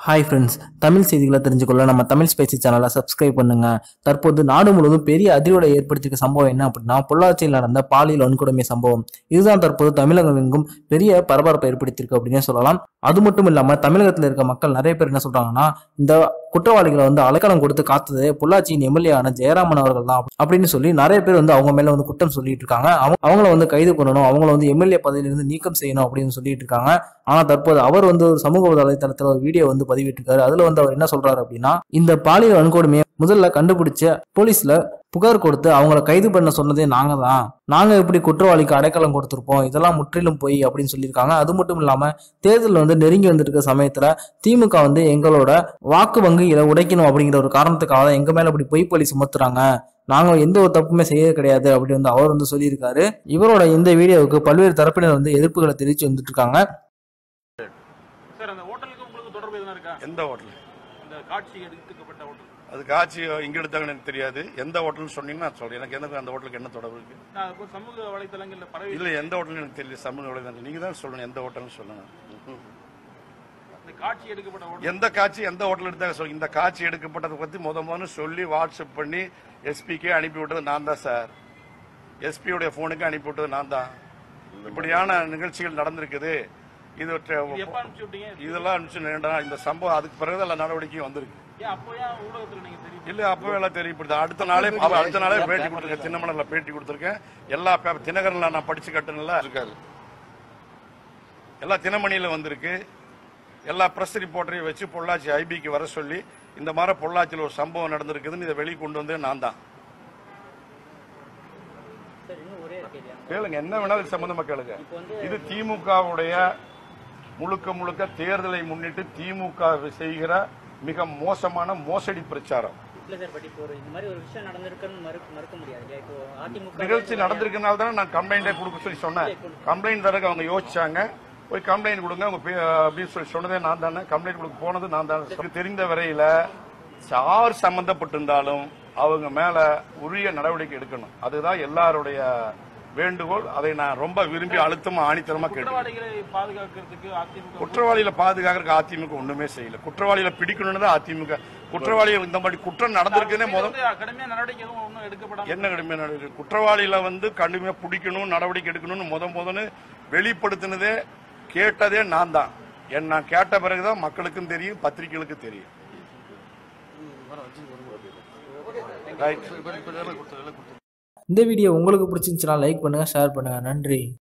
Hi friends Tamil செய்திகளை தெரிஞ்சுக்கொள்ள நம்ம Tamil spicy சேனலை சப்ஸ்கிரைப் பண்ணுங்க தற்போது நாடு முழுவதும் பெரிய அதிர்வலை ஏற்படுத்திய சம்பவம் என்ன அப்படின்னா பொள்ளாச்சியில் நடந்த பாலியல் வன்கொடுமை சம்பவம் இதுதான் தற்போது தமிழகம் எங்கும் பெரிய பரபரப்பை ஏற்படுத்தியிருக்கு அப்படின்னே சொல்லலாம் அது மட்டும் இல்லாம தமிழகத்தில் இருக்க மக்கள் நிறைய பேர் என்ன சொல்றாங்கன்னா இந்த குற்றவாளிகளை வந்து அலைக்கலம் கொடுத்து காத்தது பொள்ளாச்சியின் எம்எல்ஏ ஆன ஜெயராமன் அவர்கள் தான் அப்படின்னு சொல்லி நிறைய பேர் வந்து அவங்க மேல வந்து குற்றம் சொல்லிட்டு இருக்காங்க அவங்க அவங்கள வந்து கைது பண்ணணும் அவங்கள வந்து எம்எல்ஏ பதவியிலிருந்து நீக்கம் செய்யணும் அப்படின்னு சொல்லிட்டு இருக்காங்க ஆனா தற்போது அவர் வந்து ஒரு சமூக வலைதளத்துல ஒரு வீடியோ வந்து பதிவிட்டிருக்காரு அதுல வந்து அவர் என்ன சொல்றாரு அப்படின்னா இந்த பாலியல் வன்கொடுமையை முதல்ல கண்டுபிடிச்ச போலீஸ்ல புகார் கொடுத்து அவங்கள கைது பண்ண சொன்னதே நாங்க தான் நாங்க எப்படி குற்றவாளிக்கு அடைக்கலம் கொடுத்திருப்போம் இதெல்லாம் முற்றிலும் போய் அப்படின்னு சொல்லியிருக்காங்க அது மட்டும் இல்லாம தேர்தல் வந்து நெருங்கி வந்துட்டு இருக்க சமயத்துல திமுக வந்து எங்களோட வாக்கு வங்கியில உடைக்கணும் அப்படிங்கிற ஒரு காரணத்துக்காக தான் எங்க மேல இப்படி பொய் பழி சுமத்துறாங்க நாங்க எந்த ஒரு தப்புமே செய்ய கிடையாது அப்படி வந்து அவர் வந்து சொல்லியிருக்காரு இவரோட இந்த வீடியோவுக்கு பல்வேறு தரப்பினர் வந்து எதிர்ப்புகளை தெரிவித்து வந்துட்டு இருக்காங்க சார் அந்த ஹோட்டலுக்கு உங்களுக்கு தொடர்பு எதுனா இருக்கா எந்த ஹோட்டல் இந்த காட்சி எடுத்துக்கப்பட்ட ஹோட்டல் அது காட்சி இங்க எடுத்தாங்கன்னு எனக்கு தெரியாது எந்த ஹோட்டல்னு சொன்னீங்கன்னா நான் சொல்றேன் எனக்கு எனக்கு அந்த ஹோட்டலுக்கு என்ன தொடர்பு இருக்கு நான் இப்போ சமூக வலைத்தளங்கள்ல பரவி இல்ல எந்த ஹோட்டல்னு எனக்கு தெரியல சமூக வலைதளம் நீங்க தான் சொல்லணும் எந்த ஹோட்டல்னு சொல்லுங்க ம்ஹும். இந்த காட்சி எடுக்கப்பட்ட ஹோட்டல் எந்த காட்சி எந்த ஹோட்டல் எடுத்தாங்க சொல்லுங்க இந்த காட்சி எடுக்கப்பட்டதை பத்தி முத முதல்ல சொல்லி வாட்ஸ்அப் பண்ணி எஸ்பிக்கே அனுப்பி விட்டது நான் தான் சார் எஸ்பியோடைய போனுக்கு அனுப்பி விட்டது நான் தான் இப்படியான நிகழ்ச்சிகள் நடந்திருக்குது இது இது ட- எப்ப அனுப்பிச்சு விட்டீங்க இதெல்லாம் அனுப்பிச்சு நேரா இந்த சம்பவம் அதுக்கு பிறகு எல்லா நடவடிக்கையும் வந்திருக்கு ஏன் அப்போ ஏன் ஊடகத்துல நீங்க தெரியும் இல்ல அப்பவே எல்லாம் தெரியப்படுது அடுத்த நாளே அப்ப அடுத்த நாளே பேட்டி கொடுத்துருக்கேன் தினமலர்ல பேட்டி கொடுத்துருக்கேன் எல்லா பேப்பர் தினகரன்ல நான் படிச்சு கட்டணும்ல இருக்காரு எல்லா தினமணியில வந்திருக்கு எல்லா பிரஸ் ரிப்போர்ட்டரையும் வச்சு பொள்ளாச்சி ஐபிக்கு வர சொல்லி இந்த மாதிரி பொள்ளாச்சியில் ஒரு சம்பவம் நடந்திருக்குதுன்னு இதை வெளியே கொண்டு வந்து நான் தான் சார் இன்னும் ஒரே கேள்வி கேளுங்க என்ன வேணாலும் இது சம்பந்தமா கேளுங்க இது திமுகவுடைய முழுக்க முழுக்க தேர்தலை முன்னிட்டு திமுக செய்கிற மிக மோசமான மோசடி பிரச்சாரம் இல்ல சார் பட் இப்போ ஒரு இந்த மாதிரி ஒரு விஷயம் நடந்திருக்குன்னு மறுக்க மறுக்க முடியாது இல்லையா இப்போ அதிமுக நிகழ்ச்சி நடந்திருக்கனால தானே நான் கம்ப்ளைண்டே கொடுக்க சொல்லி சொன்னேன் கம்ப்ளைண்ட் தரக்கு அவங்க யோசிச்சாங்க போய் கம்ப்ளைண்ட் கொடுங்க உங்க பே- அப்படின்னு சொல்லி சொன்னதே நான் தானே கம்ப்ளைண்ட் கொடுக்க போனது நான் தானே எனக்கு தெரிந்த வரையில யார் சம்பந்தப்பட்டிருந்தாலும் அவங்க மேல உரிய நடவடிக்கை எடுக்கணும் அதுதான் எல்லாருடைய வேண்டுகோள் அதை நான் ரொம்ப விரும்பி அழுத்தமா ஆணித்தரமா கேட்டேன் குற்றவாளிகளை பாதுகாக்கிறதுக்கு அதிமுக குற்றவாளியில பாதுகாக்கிறதுக்கு அதிமுக ஒண்ணுமே செய்யல குற்றவாளியில பிடிக்கணும்னு தான் அதிமுக குற்றவாளிகள் இந்த மாதிரி குற்றம் நடந்திருக்குன்னே இது முதல் வந்து கடுமையான நடவடிக்கை எதுவும் ஒன்றும் எடுக்கப்படாம என்ன கடுமையான நடவடிக்கை குற்றவாளியில வந்து கடுமையா பிடிக்கணும் நடவடிக்கை எடுக்கணும்னு முத முதன்னு வெளிப்படுத்தினதே கேட்டதே நான் தான் என் நான் கேட்ட பிறகுதான் மக்களுக்கும் தெரியும் பத்திரிகைகளுக்கும் தெரியும் ரைட் இந்த வீடியோ உங்களுக்கு பிடிச்சிருந்துச்சுன்னா லைக் பண்ணுங்க ஷேர் பண்ணுங்க நன்றி